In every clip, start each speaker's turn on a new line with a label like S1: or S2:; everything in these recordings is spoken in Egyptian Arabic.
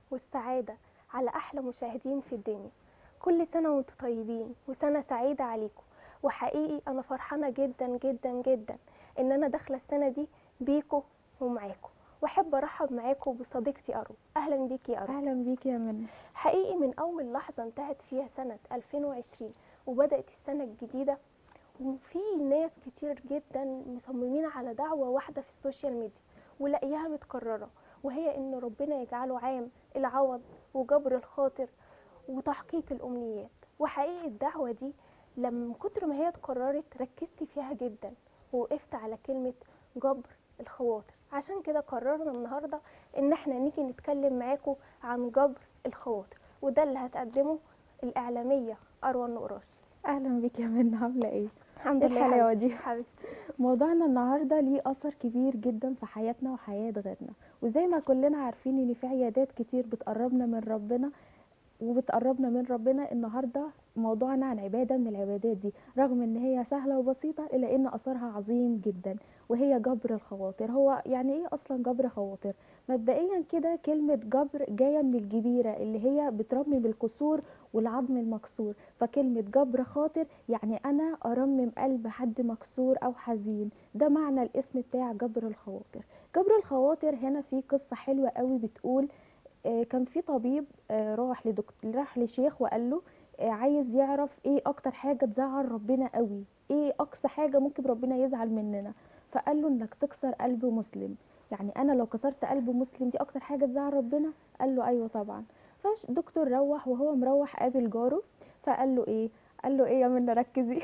S1: والسعادة على أحلى مشاهدين في الدنيا كل سنة وانتم طيبين وسنة سعيدة عليكم وحقيقي أنا فرحانة جدا جدا جدا إن أنا داخلة السنة دي بيكو ومعاكم واحب ارحب معاكم بصديقتي ارو اهلا بيكي يا ارو
S2: اهلا بيكي يا منى
S1: حقيقي من اول لحظه انتهت فيها سنه 2020 وبدات السنه الجديده وفي ناس كتير جدا مصممين على دعوه واحده في السوشيال ميديا ولاقيها متكرره وهي ان ربنا يجعله عام العوض وجبر الخاطر وتحقيق الامنيات وحقيقي الدعوه دي لما من كتر ما هي اتكررت ركزت فيها جدا ووقفت على كلمه جبر الخواطر عشان كده قررنا النهارده ان احنا نيجي نتكلم معاكم عن جبر الخواطر وده اللي هتقدمه الاعلاميه اروى النقراش
S2: اهلا بيكي يا منى عامله ايه
S1: الحمد
S2: إيه
S1: لله
S2: الحلاوة
S1: حبيبتي.
S2: دي؟
S1: حبيبتي
S2: موضوعنا النهارده ليه اثر كبير جدا في حياتنا وحياه غيرنا وزي ما كلنا عارفين ان في عيادات كتير بتقربنا من ربنا وبتقربنا من ربنا النهارده موضوعنا عن عباده من العبادات دي رغم ان هي سهله وبسيطه الا ان اثرها عظيم جدا وهي جبر الخواطر هو يعني ايه اصلا جبر خواطر مبدئيا كده كلمه جبر جايه من الجبيره اللي هي بترمم الكسور والعظم المكسور فكلمه جبر خاطر يعني انا ارمم قلب حد مكسور او حزين ده معنى الاسم بتاع جبر الخواطر جبر الخواطر هنا في قصه حلوه قوي بتقول آه، كان في طبيب آه، راح لدكتور راح لشيخ وقال له آه، عايز يعرف ايه اكتر حاجه تزعل ربنا قوي ايه اقصى حاجه ممكن ربنا يزعل مننا فقال له انك تكسر قلب مسلم يعني انا لو كسرت قلب مسلم دي اكتر حاجه تزعل ربنا قال له ايوه طبعا فالدكتور روح وهو مروح قابل جاره فقال له ايه قال له ايه يا منى ركزي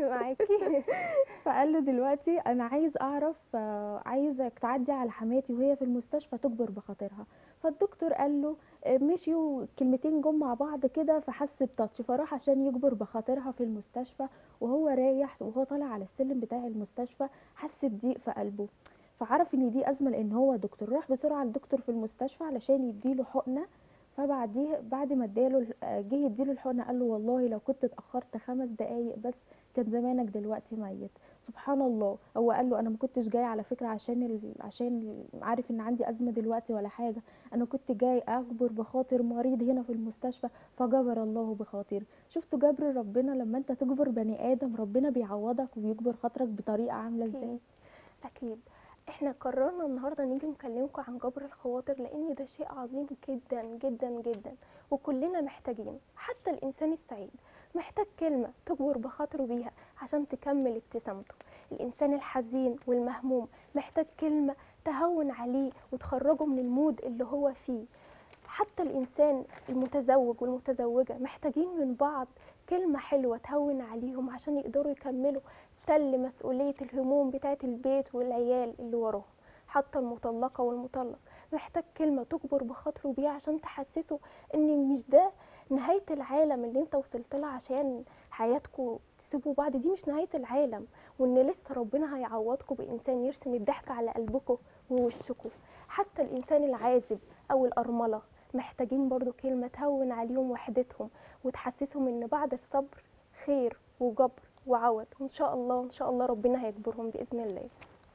S1: معاكي
S2: فقال له دلوقتي انا عايز اعرف آه، عايزك تعدي على حماتي وهي في المستشفى تجبر بخاطرها فالدكتور قال له آه، مشيوا كلمتين جم مع بعض كده فحس بتاتش فراح عشان يجبر بخاطرها في المستشفى وهو رايح وهو طالع على السلم بتاع المستشفى حس بضيق في قلبه فعرف ان دي ازمه لان هو دكتور راح بسرعه للدكتور في المستشفى علشان يديله حقنه فبعديه بعد ما اداله ال- آه، جه يديله الحقنه قال له والله لو كنت اتاخرت خمس دقايق بس كان زمانك دلوقتي ميت سبحان الله هو قال له انا ما كنتش جاي على فكره عشان ال... عشان ال- عارف ان عندي ازمه دلوقتي ولا حاجه انا كنت جاي اجبر بخاطر مريض هنا في المستشفى فجبر الله بخاطر شفتوا جبر ربنا لما انت تجبر بني ادم ربنا بيعوضك وبيجبر خاطرك بطريقه عامله ازاي
S1: اكيد اكيد احنا قررنا النهارده نيجي نكلمكم عن جبر الخواطر لان ده شيء عظيم جدا جدا جدا وكلنا محتاجين حتى الانسان السعيد محتاج كلمه تجبر بخاطره بيها عشان تكمل ابتسامته الانسان الحزين والمهموم محتاج كلمه تهون عليه وتخرجه من المود اللي هو فيه حتى الانسان المتزوج والمتزوجه محتاجين من بعض كلمه حلوه تهون عليهم عشان يقدروا يكملوا تل مسؤوليه الهموم بتاعه البيت والعيال اللي وراهم حتى المطلقه والمطلق محتاج كلمه تجبر بخاطره بيها عشان تحسسه ان مش ده نهايه العالم اللي انت وصلت لها عشان حياتكم تسيبوا بعض دي مش نهايه العالم وان لسه ربنا هيعوضكم بانسان يرسم الضحك على قلبكم ووشكم حتى الانسان العازب او الارمله محتاجين برضو كلمه تهون عليهم وحدتهم وتحسسهم ان بعد الصبر خير وجبر وعوض وان شاء الله ان شاء الله ربنا هيجبرهم باذن الله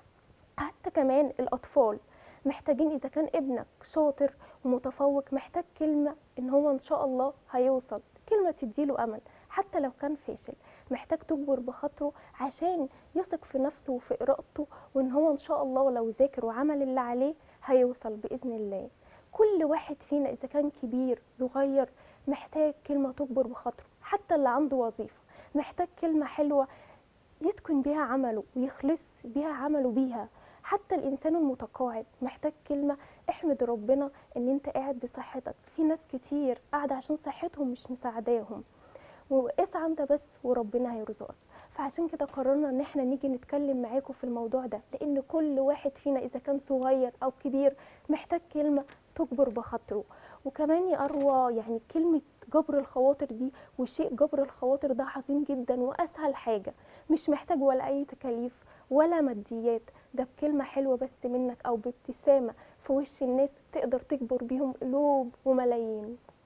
S1: حتى كمان الاطفال محتاجين اذا كان ابنك شاطر ومتفوق محتاج كلمه ان هو ان شاء الله هيوصل كلمه تديله امل حتى لو كان فاشل محتاج تجبر بخاطره عشان يثق في نفسه وفي ارادته وان هو ان شاء الله لو ذاكر وعمل اللي عليه هيوصل باذن الله كل واحد فينا اذا كان كبير صغير محتاج كلمه تجبر بخاطره حتى اللي عنده وظيفه محتاج كلمه حلوه يتقن بيها عمله ويخلص بيها عمله بيها حتى الانسان المتقاعد محتاج كلمه احمد ربنا ان انت قاعد بصحتك في ناس كتير قاعده عشان صحتهم مش مساعداهم واسعى انت بس وربنا هيرزقك فعشان كده قررنا ان احنا نيجي نتكلم معاكم في الموضوع ده لان كل واحد فينا اذا كان صغير او كبير محتاج كلمه تجبر بخاطره وكمان يا اروى يعني كلمه جبر الخواطر دي وشيء جبر الخواطر ده عظيم جدا واسهل حاجه مش محتاج ولا اي تكاليف ولا ماديات ده بكلمه حلوه بس منك او بابتسامه في وش الناس تقدر تجبر بيهم قلوب وملايين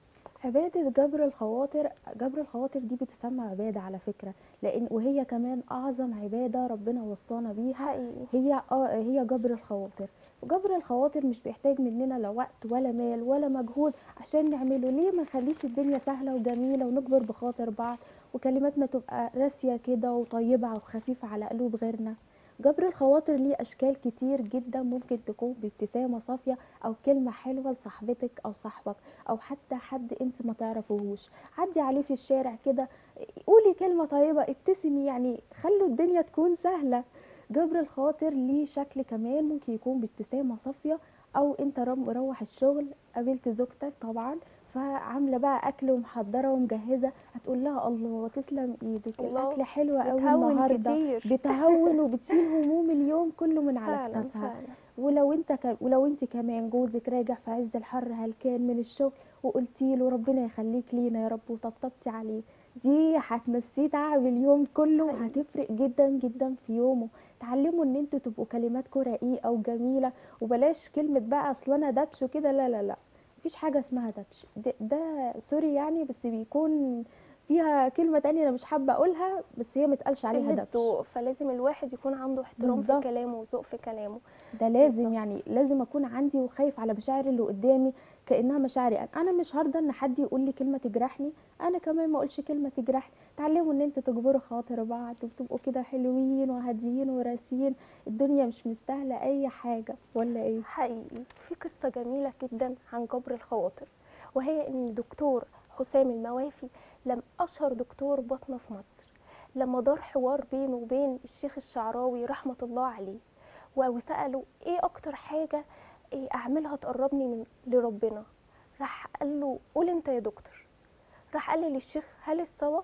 S2: عبادة جبر الخواطر جبر الخواطر دي بتسمى عبادة على فكرة لأن وهي كمان أعظم عبادة ربنا وصانا بيها
S1: حقيقي
S2: هي اه هي جبر الخواطر جبر الخواطر مش بيحتاج مننا لا وقت ولا مال ولا مجهود عشان نعمله ليه ما نخليش الدنيا سهلة وجميلة ونجبر بخاطر بعض وكلماتنا تبقى راسية كده وطيبة وخفيفة على قلوب غيرنا جبر الخواطر ليه أشكال كتير جدا ممكن تكون بابتسامة صافية أو كلمة حلوة لصاحبتك أو صاحبك أو حتى حد أنت ما تعرفوهوش عدي عليه في الشارع كده قولي كلمة طيبة ابتسمي يعني خلوا الدنيا تكون سهلة جبر الخاطر ليه شكل كمان ممكن يكون بابتسامة صافية أو أنت رم- مروح الشغل قابلت زوجتك طبعا فعاملة بقى أكل ومحضرة ومجهزة هتقول لها الله تسلم إيدك
S1: الله،
S2: الأكل حلو قوي
S1: بتهون
S2: النهاردة
S1: كتير
S2: بتهون وبتشيل هموم اليوم كله من على
S1: فعلا
S2: كتافها
S1: فعلا
S2: ولو انت ك... ولو انت كمان جوزك راجع في عز الحر هلكان من الشغل وقلتي له ربنا يخليك لينا يا رب وطبطبتي عليه دي هتنسيه تعب اليوم كله
S1: حقيقي.
S2: وهتفرق جدا جدا في يومه تعلموا ان انتوا تبقوا كلماتكم رقيقه وجميله وبلاش كلمه بقى اصل انا دبش وكده لا لا لا مفيش حاجه اسمها دبش ده, ده سوري يعني بس بيكون فيها كلمه تانية انا مش حابه اقولها بس هي متقالش عليها
S1: قلة
S2: دبش
S1: ذوق فلازم الواحد يكون عنده احترام في
S2: بالظبط.
S1: كلامه وذوق في كلامه
S2: ده لازم
S1: بالظبط.
S2: يعني لازم اكون عندي وخايف على مشاعر اللي قدامي كانها مشاعري انا انا مش هرضى ان حد يقول لي كلمه تجرحني انا كمان ما اقولش كلمه تجرحني تعلموا ان انتوا تجبروا خاطر بعض وتبقوا كده حلوين وهاديين وراسيين الدنيا مش مستاهله اي حاجه ولا ايه
S1: حقيقي في قصة جميلة جدا عن جبر الخواطر وهي ان دكتور حسام الموافي لم اشهر دكتور باطنة في مصر لما دار حوار بينه وبين الشيخ الشعراوي رحمة الله عليه و- وسأله ايه اكتر حاجة إيه اعملها تقربني من لربنا راح قال له قول انت يا دكتور راح قال لي للشيخ هل الصلاة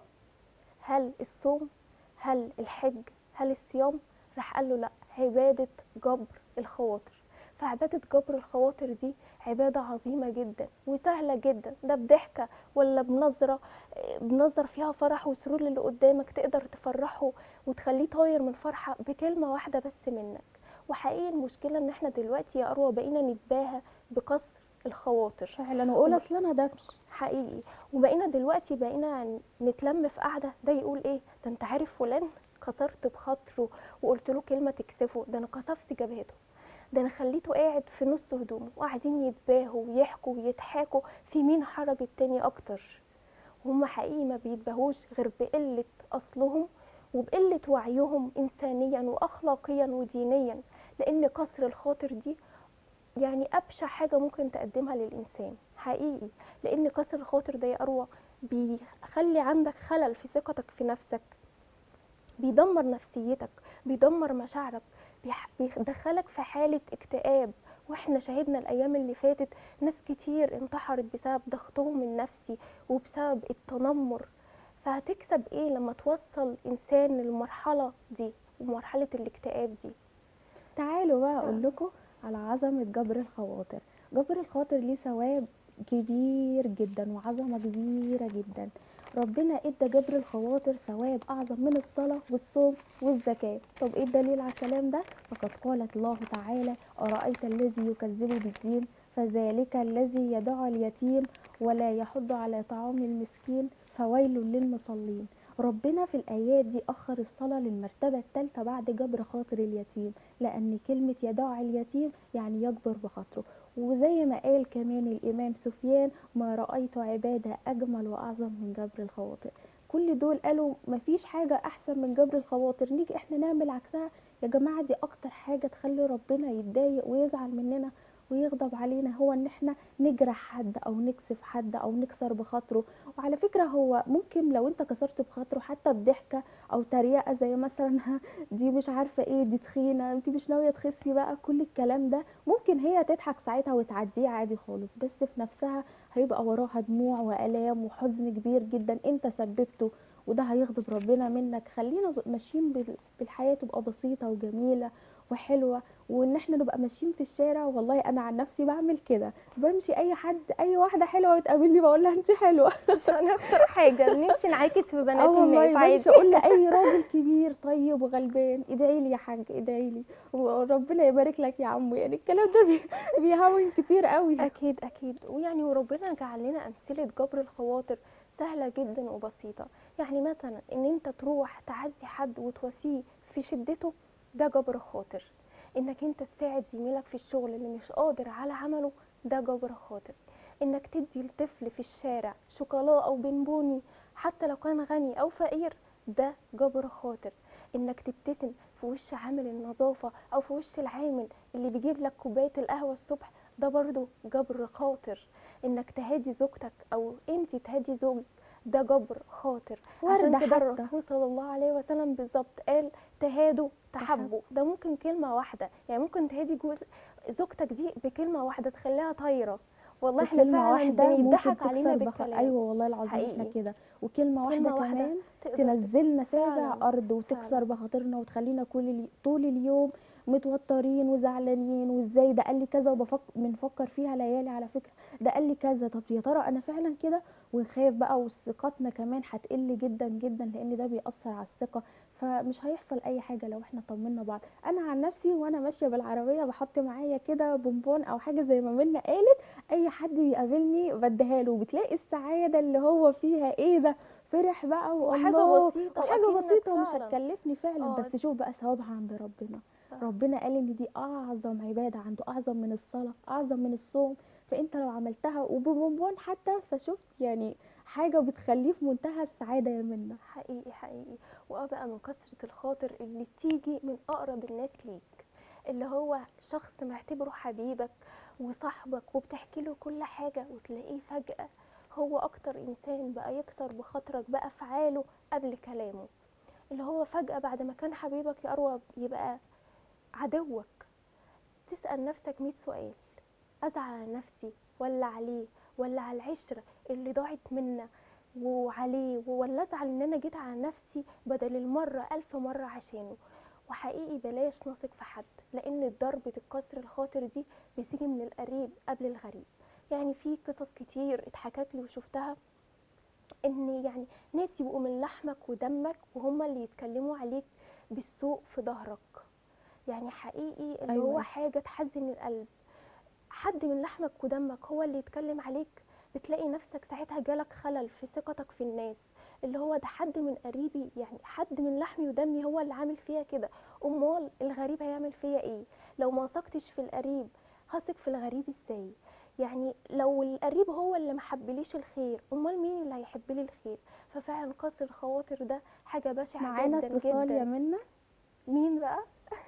S1: هل الصوم هل الحج هل الصيام راح قال له لا عبادة جبر الخواطر فعبادة جبر الخواطر دي عبادة عظيمة جدا وسهلة جدا ده بضحكة ولا بنظرة إيه، بنظر فيها فرح وسرور للي قدامك تقدر تفرحه وتخليه طاير من فرحة بكلمة واحدة بس منك وحقيقي المشكلة ان احنا دلوقتي يا أروى بقينا نتباهى بقصر الخواطر
S2: فعلا وقول اصل انا دبش
S1: حقيقي وبقينا دلوقتي بقينا نتلم في قعده ده يقول ايه ده انت عارف فلان كسرت بخاطره وقلت له كلمه تكسفه ده انا كسفت جبهته ده انا خليته قاعد في نص هدومه وقاعدين يتباهوا ويحكوا ويضحكوا في مين حرج التاني اكتر وهم حقيقي ما بيتباهوش غير بقله اصلهم وبقله وعيهم انسانيا واخلاقيا ودينيا لان كسر الخاطر دي يعني ابشع حاجه ممكن تقدمها للانسان حقيقي لان كسر الخاطر ده يا اروى بيخلي عندك خلل في ثقتك في نفسك بيدمر نفسيتك بيدمر مشاعرك بيح- بيدخلك في حاله اكتئاب واحنا شاهدنا الايام اللي فاتت ناس كتير انتحرت بسبب ضغطهم النفسي وبسبب التنمر فهتكسب ايه لما توصل انسان للمرحله دي ومرحله الاكتئاب دي
S2: تعالوا بقى اقول لكم على عظمه جبر الخواطر جبر الخاطر ليه ثواب كبير جدا وعظمه كبيره جدا ربنا ادى جبر الخواطر ثواب اعظم من الصلاه والصوم والزكاه طب ايه الدليل على الكلام ده فقد قالت الله تعالى ارايت الذي يكذب بالدين فذلك الذي يدعو اليتيم ولا يحض على طعام المسكين فويل للمصلين ربنا في الآيات دي أخر الصلاة للمرتبة الثالثة بعد جبر خاطر اليتيم لأن كلمة يدع اليتيم يعني يجبر بخاطره وزي ما قال كمان الإمام سفيان ما رأيت عبادة أجمل وأعظم من جبر الخواطر كل دول قالوا مفيش حاجة أحسن من جبر الخواطر نيجي إحنا نعمل عكسها يا جماعة دي أكتر حاجة تخلي ربنا يتضايق ويزعل مننا ويغضب علينا هو ان احنا نجرح حد او نكسف حد او نكسر بخاطره وعلى فكرة هو ممكن لو انت كسرت بخاطره حتى بضحكة او تريقة زي مثلا "ها، دي مش عارفة ايه دي تخينة انت مش ناوية تخسي بقى كل الكلام ده ممكن هي تضحك ساعتها وتعديه عادي خالص بس في نفسها هيبقى وراها دموع والام وحزن كبير جدا انت سببته وده هيغضب ربنا منك خلينا ب- ماشيين بال- بالحياة تبقى بسيطة وجميلة وحلوه وان احنا نبقى ماشيين في الشارع والله انا عن نفسي بعمل كده بمشي اي حد اي واحده حلوه بتقابلني بقول لها انت حلوه
S1: عشان اكتر حاجه نمشي نعاكس في بنات
S2: اه والله
S1: الناس عادي
S2: بمشي اقول لاي راجل كبير طيب وغلبان ادعي لي يا حاج ادعي لي وربنا يبارك لك يا عمو يعني الكلام ده بي- بيهون كتير قوي
S1: اكيد اكيد ويعني وربنا جعل لنا امثله جبر الخواطر سهله جدا وبسيطه يعني مثلا ان انت تروح تعزي حد وتواسيه في شدته ده جبر خاطر انك انت تساعد زميلك في الشغل اللي مش قادر على عمله ده جبر خاطر انك تدي لطفل في الشارع شوكولا او بنبوني حتى لو كان غني او فقير ده جبر خاطر انك تبتسم في وش عامل النظافه او في وش العامل اللي بيجيب لك كوبايه القهوه الصبح ده برضو جبر خاطر انك تهادي زوجتك او انت تهادي زوج ده جبر خاطر عشان
S2: وردة
S1: كده
S2: حتى.
S1: الرسول صلى الله عليه وسلم بالظبط قال تهادوا تحبوا ده ممكن كلمه واحده يعني ممكن تهادي جوز زوجتك دي بكلمه واحده تخليها طايره والله احنا
S2: وكلمة
S1: فعلا
S2: واحدة ممكن
S1: بنضحك علينا
S2: تكسر بخ...
S1: بالكلام
S2: أيوة والله العظيم احنا
S1: حقيقي.
S2: كده وكلمة واحدة
S1: كلمة واحدة
S2: كمان
S1: تقدر
S2: تنزلنا سابع
S1: فعلاً،
S2: أرض وتكسر
S1: فعلاً.
S2: بخاطرنا وتخلينا كل الي... طول اليوم متوترين وزعلانين وازاي ده قال لي كذا وبفكر بنفكر فيها ليالي على فكرة ده قال لي كذا طب يا ترى أنا فعلا كده ونخاف بقى وثقتنا كمان هتقل جدا جدا لأن ده بيأثر على الثقة فمش هيحصل أي حاجة لو احنا طمنا بعض أنا عن نفسي وأنا ماشية بالعربية بحط معايا كده بونبون أو حاجة زي ما منا قالت اي حد بيقابلني بديها له بتلاقي السعاده اللي هو فيها ايه ده فرح بقى
S1: وحاجة
S2: والله
S1: بسيطة
S2: وحاجه
S1: وأكنك
S2: بسيطه ومش
S1: فعلاً.
S2: هتكلفني فعلا
S1: آه.
S2: بس شوف بقى ثوابها عند ربنا
S1: صح.
S2: ربنا قال ان دي اعظم عباده عنده اعظم من الصلاه اعظم من الصوم فانت لو عملتها وببونبون حتى فشفت يعني حاجه بتخليه في منتهى السعاده يا منى
S1: حقيقي حقيقي وبقى من كثرة الخاطر اللي تيجي من أقرب الناس ليك اللي هو شخص معتبره حبيبك وصاحبك وبتحكي له كل حاجة وتلاقيه فجأة هو أكتر إنسان بقى يكسر بخاطرك بأفعاله قبل كلامه اللي هو فجأة بعد ما كان حبيبك يا أروى يبقى عدوك تسأل نفسك مية سؤال أزعل على نفسي ولا عليه ولا على العشرة اللي ضاعت منا وعليه ولا ازعل ان انا جيت على نفسي بدل المرة الف مرة عشانه وحقيقي بلاش نثق في حد لان ضربة الكسر الخاطر دي بتيجي من القريب قبل الغريب يعني في قصص كتير اتحكت لي وشفتها ان يعني ناس يبقوا من لحمك ودمك وهم اللي يتكلموا عليك بالسوء في ظهرك يعني حقيقي اللي
S2: أيوة
S1: هو
S2: يا
S1: حاجة تحزن القلب حد من لحمك ودمك هو اللي يتكلم عليك بتلاقي نفسك ساعتها جالك خلل في ثقتك في الناس اللي هو ده حد من قريبي يعني حد من لحمي ودمي هو اللي عامل فيا كده امال الغريب هيعمل فيا ايه لو ما وثقتش في القريب هثق في الغريب ازاي يعني لو القريب هو اللي محبليش الخير امال مين اللي هيحب لي الخير ففعلا كسر الخواطر ده حاجه بشعه
S2: معانا
S1: جدا
S2: اتصال
S1: جدا
S2: يا منى
S1: مين بقى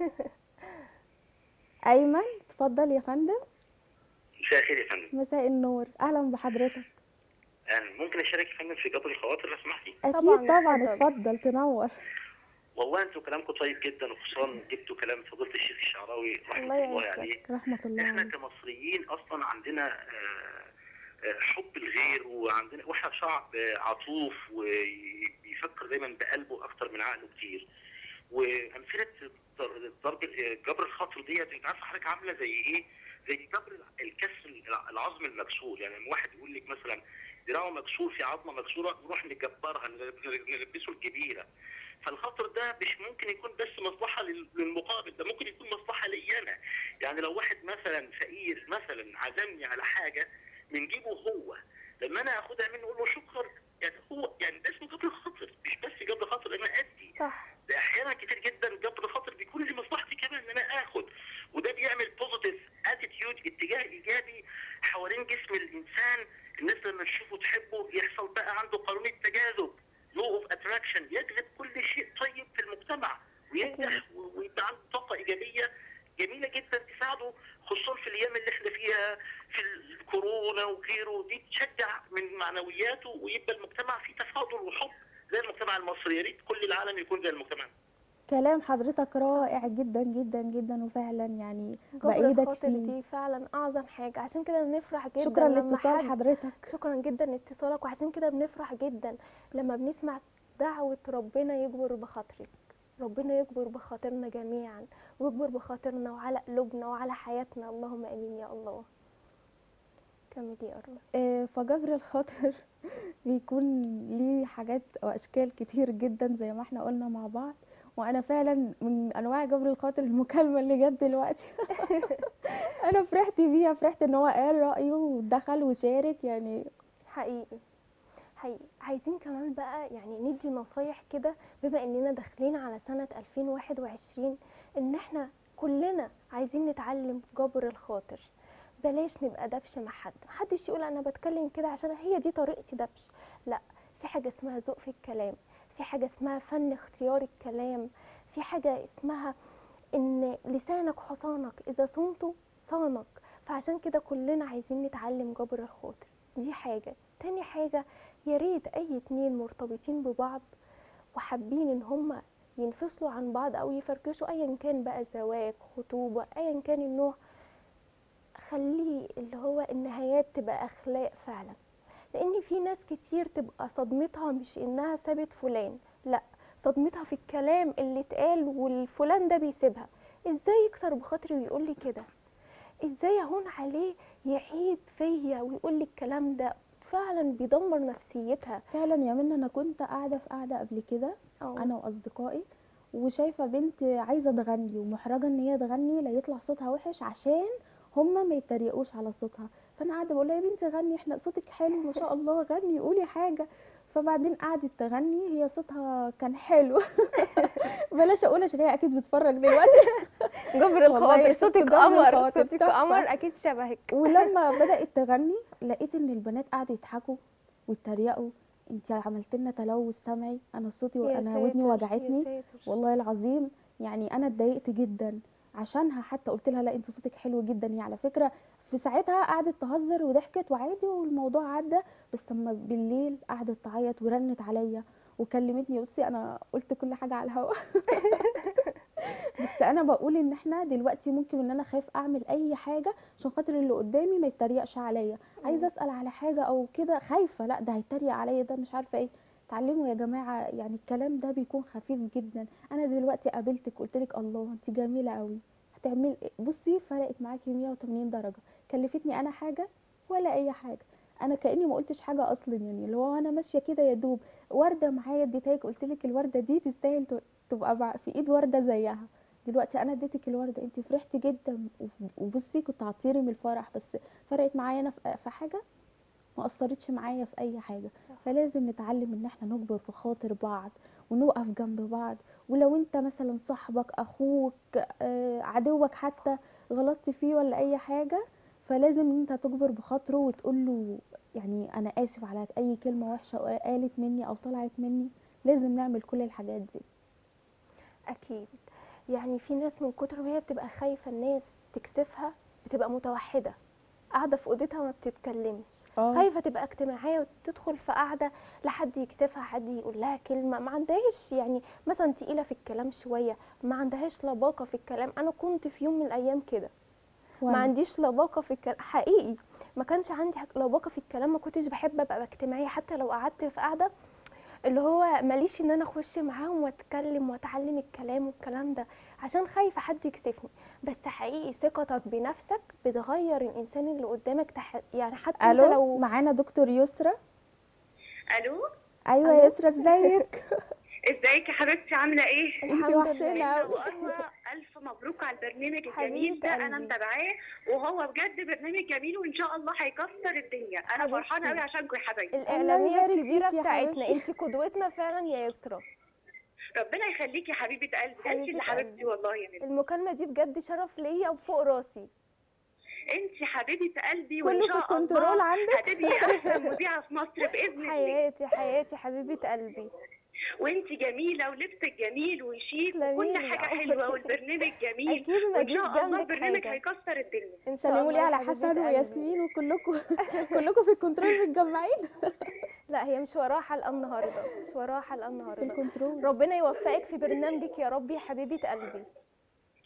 S2: ايمن اتفضل يا فندم
S3: مساء الخير يا فندم
S2: مساء النور اهلا بحضرتك
S3: أنا ممكن اشارك يا فندم في جبر الخواطر لو سمحتي
S2: اكيد
S1: طبعاً،
S2: طبعا
S1: اتفضل.
S2: اتفضل تنور
S3: والله انتوا كلامكم طيب جدا وخصوصا جبتوا كلام فضيله الشيخ الشعراوي رحمه
S1: الله
S3: الله
S1: يعزك.
S3: عليه
S2: رحمه الله
S3: احنا
S2: عليك
S3: كمصريين اصلا عندنا آه، آه، حب الغير وعندنا واحنا شعب آه، عطوف وبيفكر دايما بقلبه اكتر من عقله كتير وامثله ضر- ضرب جبر الخاطر ديت انت عارفه حضرتك عامله زي ايه؟ زي جبر الكسر العظم المكسور يعني لما واحد يقول لك مثلا دراعه مكسور في عظمه مكسوره نروح نجبرها نلبسه الجبيره فالخطر ده مش ممكن يكون بس مصلحه لل- للمقابل ده ممكن يكون مصلحه لي انا يعني لو واحد مثلا فقير مثلا عزمني على حاجه من جيبه هو لما انا اخدها منه اقول له شكرا يعني هو يعني ده اسمه جبر خاطر مش بس جبر خاطر انا ادي
S1: صح
S3: ده احيانا كتير جدا جبر خاطر بيكون لمصلحتي كمان ان انا اخد وده بيعمل بوزيتيف اتيتيود اتجاه ايجابي حوالين جسم الانسان الناس لما تشوفه تحبه يحصل بقى عنده قانون التجاذب لو اوف اتراكشن يجذب كل شيء طيب في المجتمع وينجح و- ويبقى عنده طاقه ايجابيه جميله جدا تساعده خصوصا في الايام اللي احنا فيها في الكورونا وغيره دي تشجع من معنوياته ويبقى المجتمع فيه تفاضل وحب زي المجتمع المصري يا ريت كل العالم يكون زي المجتمع
S2: كلام حضرتك رائع جدا جدا جدا وفعلا يعني
S1: جبر
S2: بأيدك
S1: الخاطر
S2: فيه
S1: دي فعلا اعظم حاجه عشان كده بنفرح جدا
S2: شكرا
S1: لما
S2: لاتصال
S1: حد
S2: حضرتك
S1: شكرا جدا لاتصالك وعشان كده بنفرح جدا لما بنسمع دعوة ربنا يجبر بخاطرك ربنا يكبر بخاطرنا جميعا ويكبر بخاطرنا وعلى قلوبنا وعلى حياتنا اللهم امين يا الله كملي يا أروى
S2: آه، فجبر الخاطر بيكون ليه حاجات او اشكال كتير جدا زي ما احنا قلنا مع بعض وانا فعلا من انواع جبر الخاطر المكالمه اللي جت دلوقتي انا فرحت بيها فرحت ان هو قال رايه ودخل وشارك يعني
S1: حقيقي حقيقي عايزين كمان بقى يعني ندي نصايح كده بما اننا داخلين على سنة 2021 ان احنا كلنا عايزين نتعلم جبر الخاطر بلاش نبقى دبش مع حد محدش يقول انا بتكلم كده عشان هي دي طريقتي دبش لا في حاجة اسمها ذوق في الكلام في حاجة اسمها فن اختيار الكلام في حاجة اسمها ان لسانك حصانك اذا صمته صانك فعشان كده كلنا عايزين نتعلم جبر الخاطر دي حاجة تاني حاجة يا ريت اي اتنين مرتبطين ببعض وحابين ان هما ينفصلوا عن بعض او يفركشوا ايا كان بقى زواج خطوبة ايا كان النوع خليه اللي هو النهايات تبقى اخلاق فعلا لان في ناس كتير تبقى صدمتها مش انها سابت فلان لا صدمتها في الكلام اللي اتقال والفلان ده بيسيبها ازاي يكسر بخاطري ويقول لي كده ازاي اهون عليه يعيب فيا ويقول لي الكلام ده فعلا بيدمر نفسيتها
S2: فعلا يا منى انا كنت قاعده في قاعده قبل كده
S1: أو
S2: انا واصدقائي وشايفه بنت عايزه تغني ومحرجه ان هي تغني لا يطلع صوتها وحش عشان هما ما يتريقوش على صوتها فانا قاعده بقول لها يا بنتي غني احنا صوتك حلو ما شاء الله غني قولي حاجه فبعدين قعدت تغني هي صوتها كان حلو بلاش اقول عشان هي اكيد بتتفرج دلوقتي
S1: جبر
S2: والله
S1: الخاطر
S2: شفت
S1: صوتك
S2: جبر
S1: قمر
S2: الخاطر،
S1: صوتك
S2: تحفة.
S1: قمر اكيد شبهك
S2: ولما بدات تغني لقيت ان البنات قعدوا يضحكوا ويتريقوا انت عملت لنا تلوث سمعي انا صوتي
S1: يا
S2: وانا ودني
S1: ساتر، يا
S2: وجعتني
S1: ساتر.
S2: والله العظيم يعني انا اتضايقت جدا عشانها حتى قلت لها لا انت صوتك حلو جدا يعني على فكره في ساعتها قعدت تهزر وضحكت وعادي والموضوع عدى بس لما بالليل قعدت تعيط ورنت عليا وكلمتني بصي انا قلت كل حاجه على الهوا بس انا بقول ان احنا دلوقتي ممكن ان انا خايف اعمل اي حاجه عشان خاطر اللي قدامي ما يتريقش عليا عايزه اسال على حاجه او كده خايفه لا ده هيتريق عليا ده مش عارفه ايه اتعلموا يا جماعه يعني الكلام ده بيكون خفيف جدا انا دلوقتي قابلتك قلت لك الله انت جميله قوي هتعمل إيه؟ بصي فرقت معاكي 180 درجه كلفتني انا حاجه ولا اي حاجه انا كاني ما قلتش حاجه اصلا يعني اللي هو انا ماشيه كده يا دوب ورده معايا اديتها لك قلت لك الورده دي تستاهل ت- تبقى مع- في ايد ورده زيها دلوقتي انا اديتك الورده انت فرحتي جدا وف- وبصي كنت هتطيري من الفرح بس فرقت معايا انا في في حاجه ما اثرتش معايا في اي حاجه فلازم نتعلم ان احنا نجبر بخاطر بعض ونقف جنب بعض ولو انت مثلا صاحبك اخوك آه، عدوك حتى غلطت فيه ولا اي حاجه فلازم ان انت تجبر بخاطره وتقول له يعني انا اسف على اي كلمه وحشه قالت مني او طلعت مني لازم نعمل كل الحاجات دي
S1: اكيد يعني في ناس من كتر ما هي بتبقى خايفه الناس تكسفها بتبقى متوحده قاعده في اوضتها ما بتتكلمش خايفه تبقى اجتماعيه وتدخل في قعده لحد يكسفها حد يقول لها كلمه ما عندهاش يعني مثلا تقيله في الكلام شويه ما عندهاش لباقه في الكلام انا كنت في يوم من الايام كده ما
S2: وأنا.
S1: عنديش لباقه في الكلام حقيقي ما كانش عندي حك- لباقه في الكلام ما كنتش بحب ابقى اجتماعيه حتى لو قعدت في قعده اللي هو ماليش ان انا اخش معاهم واتكلم واتعلم الكلام والكلام ده عشان خايفه حد يكسفني بس حقيقي ثقتك بنفسك بتغير الانسان اللي قدامك تح... يعني حتى انت
S2: الو
S1: لو
S2: معانا دكتور يسرا
S4: الو
S2: ايوه
S1: ألو.
S2: يا يسرا ازيك
S4: ازيك يا حبيبتي عامله ايه
S2: انت
S1: الحمد
S2: وحشانه
S1: لله.
S2: قوي
S4: وأروى الف مبروك على البرنامج
S1: حبيبة
S4: الجميل ده انا
S1: قلبي.
S4: متابعاه وهو بجد برنامج جميل وان شاء الله هيكسر الدنيا انا
S1: حبيبتي.
S4: فرحانه قوي عشانكم يا حبايبي
S1: الاعلاميه
S2: يبارك
S1: الكبيره
S2: فيك يا
S1: بتاعتنا
S2: حبيبتي.
S1: انت قدوتنا فعلا يا يسرا
S4: ربنا يخليكي يا حبيبه قلبي انت
S1: حبيبة
S4: اللي حبيبتي والله يا بنتي
S1: المكالمه دي بجد شرف ليا وفوق راسي
S4: انت حبيبه قلبي
S2: كله
S4: وان
S2: في
S4: شاء
S2: الكنترول
S4: الله
S2: عندك
S4: هتبقي احسن مذيعه في مصر باذن الله
S1: حياتي حياتي حبيبه قلبي
S4: وانت جميله ولبسك جميل وشيك
S1: تسلمي
S4: وكل
S1: لي يا
S4: حاجه
S1: عمري.
S4: حلوه والبرنامج جميل
S1: اكيد ما
S4: وان
S1: جيش
S4: شاء الله
S1: جنبك
S4: البرنامج
S1: حاجه
S4: هيكسر الدنيا
S1: ان شاء
S2: سلموا لي
S1: الله يا
S2: على
S1: حبيبة
S2: حسن
S1: قلبي.
S2: وياسمين وكلكم كلكم في الكنترول متجمعين
S1: لا هي مش وراها حلقه النهارده مش وراها حلقه
S2: في
S1: النهارده
S2: الكنترول
S1: ربنا يوفقك في برنامجك يا رب يا حبيبه قلبي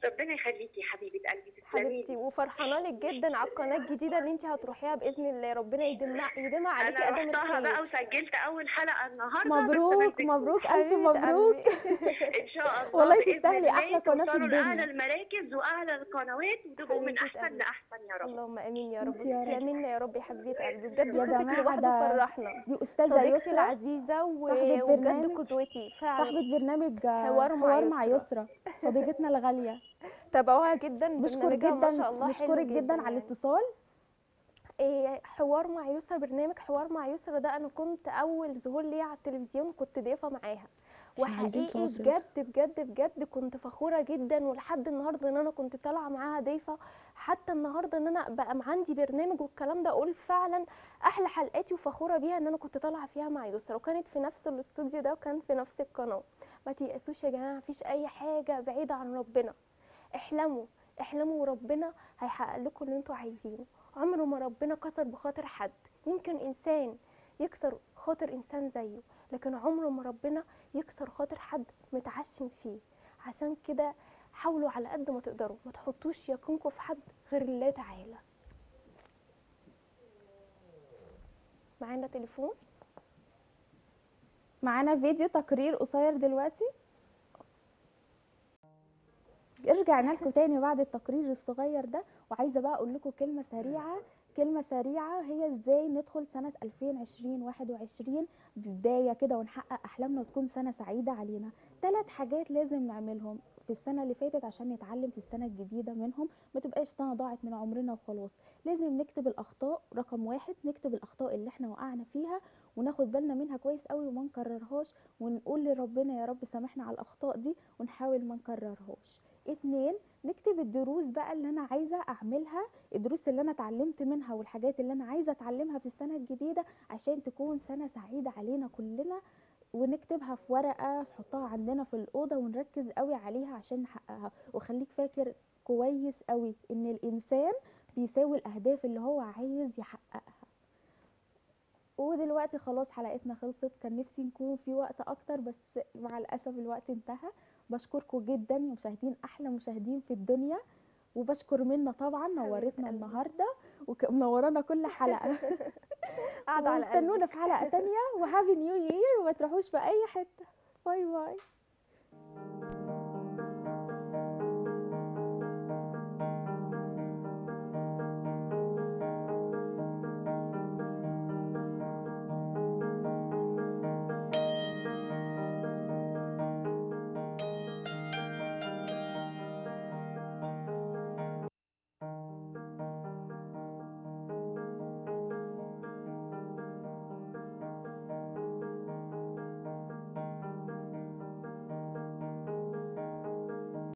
S4: ربنا يخليكي يا حبيبه قلبي تسلمي
S1: حبيبتي
S4: لي.
S1: وفرحانه لك جدا على القناه الجديده اللي انت هتروحيها باذن الله ربنا يديمها يديمها عليكي
S4: انا
S1: قدم
S4: رحتها بقى
S1: الخير
S4: وسجلت اول حلقه النهارده بس
S2: مبروك
S4: ما سجلتش.
S2: مبروك الف
S1: حبيبة
S2: مبروك
S1: قلبي.
S4: ان شاء الله
S2: والله
S4: بإذن
S2: تستاهلي
S4: الله
S2: أحلى قناة في
S4: توصلوا
S2: الدنيا.
S4: لاعلى المراكز واعلى القنوات وتبقوا من
S1: حبيبة
S4: احسن
S1: قلبي.
S4: لاحسن يا رب
S1: اللهم امين يا رب
S2: انت يا رب.
S1: تسلمي لنا يا رب يا حبيبه قلبي بجد
S2: يا
S1: صوتك
S2: جماعة
S1: لوحده
S2: ده
S1: فرحنا
S2: دي استاذه
S1: صديقتي
S2: يسرا
S1: العزيزه و-
S2: صاحبة
S1: وبجد
S2: برنامج-
S1: قدوتي فعلا
S2: صاحبه برنامج آه،
S1: حوار مع
S2: حوار مع
S1: يسرا.
S2: يسرا صديقتنا الغاليه
S1: تابعوها جدا
S2: بشكر
S1: برنامجها ما
S2: جدا
S1: شاء الله حلو
S2: بشكرك جدا على
S1: يعني.
S2: الاتصال
S1: إيه حوار مع يسرا برنامج حوار مع يسرا ده انا كنت اول ظهور ليا على التلفزيون كنت ضيفه معاها
S2: إحنا عايزين
S1: وحقيقي
S2: فاصل.
S1: بجد بجد بجد كنت فخوره جدا ولحد النهارده ان انا كنت طالعه معاها ضيفه حتى النهارده ان انا بقى عندي برنامج والكلام ده اقول فعلا احلى حلقاتي وفخوره بيها ان انا كنت طالعه فيها مع يسرا وكانت في نفس الاستوديو ده وكان في نفس القناه ما تيأسوش يا جماعه مفيش اي حاجه بعيده عن ربنا احلموا احلموا وربنا هيحقق لكم اللي انتوا عايزينه عمره ما ربنا كسر بخاطر حد يمكن انسان يكسر خاطر انسان زيه لكن عمره ما ربنا يكسر خاطر حد متعشم فيه عشان كده حاولوا على قد ما تقدروا ما تحطوش يقينكم في حد غير الله تعالى معانا تليفون
S2: معانا فيديو تقرير قصير دلوقتي رجعنا لكم تاني بعد التقرير الصغير ده وعايزه بقى اقول لكم كلمه سريعه كلمه سريعه هي ازاي ندخل سنه 2020 21 ببدايه كده ونحقق احلامنا وتكون سنه سعيده علينا ثلاث حاجات لازم نعملهم في السنه اللي فاتت عشان نتعلم في السنه الجديده منهم ما تبقاش سنه ضاعت من عمرنا وخلاص لازم نكتب الاخطاء رقم واحد نكتب الاخطاء اللي احنا وقعنا فيها وناخد بالنا منها كويس قوي وما نكررهاش ونقول لربنا يا رب سامحنا على الاخطاء دي ونحاول ما نكررهاش اتنين نكتب الدروس بقى اللي انا عايزه اعملها الدروس اللي انا اتعلمت منها والحاجات اللي انا عايزه اتعلمها في السنه الجديده عشان تكون سنه سعيده علينا كلنا ونكتبها في ورقه نحطها عندنا في الاوضه ونركز قوي عليها عشان نحققها وخليك فاكر كويس قوي ان الانسان بيساوي الاهداف اللي هو عايز يحققها ودلوقتي خلاص حلقتنا خلصت كان نفسي نكون في وقت اكتر بس مع الاسف الوقت انتهى بشكركم جدا يا مشاهدين احلى مشاهدين في الدنيا وبشكر منا طبعا نورتنا
S1: قلبي.
S2: النهارده ومنورانا كل حلقه
S1: قاعده على قلبي
S2: واستنونا في حلقه تانية وهابي نيو يير وما تروحوش في اي حته باي باي